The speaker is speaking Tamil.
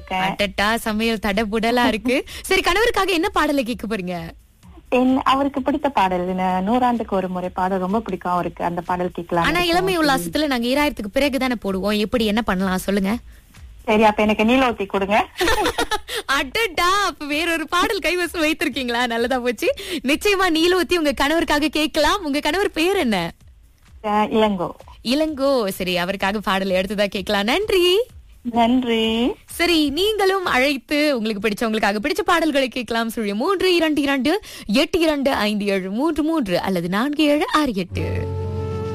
இருக்கேன் அடட்டா சமையல் தடபுடலா இருக்கு சரி கணவருக்காக என்ன பாடலை கேட்க போறீங்க என் அவருக்கு பிடித்த பாடல் ந- நூறாண்டுக்கு ஒரு முறை பாடல் ரொம்ப பிடிக்கும் அவருக்கு அந்த பாடல் கேட்கலாம் ஆனா இளமை உல்லாசத்துல நாங்க ஈராயிரத்துக்கு பிறகு தானே போடுவோம் எப்படி என்ன பண்ணலாம் சொல்லுங்க சரி அப்ப எனக்கு நீலோத்தி கொடுங்க அடடா அப்ப வேறொரு பாடல் கைவசம் வைத்திருக்கீங்களா நல்லதா போச்சு நிச்சயமா நீலோத்தி உங்க கணவருக்காக கேட்கலாம் உங்க கணவர் பேர் என்ன அஹ், இளங்கோ இளங்கோ சரி அவருக்காக பாடல் எடுத்துதான் கேட்கலாம் நன்றி நன்றி சரி நீங்களும் அழைத்து உங்களுக்கு பிடிச்சவங்களுக்காக பிடிச்ச பாடல்களை கேட்கலாம் சொல்லி மூன்று இரண்டு இரண்டு எட்டு இரண்டு ஐந்து ஏழு மூன்று மூன்று அல்லது நான்கு ஏழு ஆறு எட்டு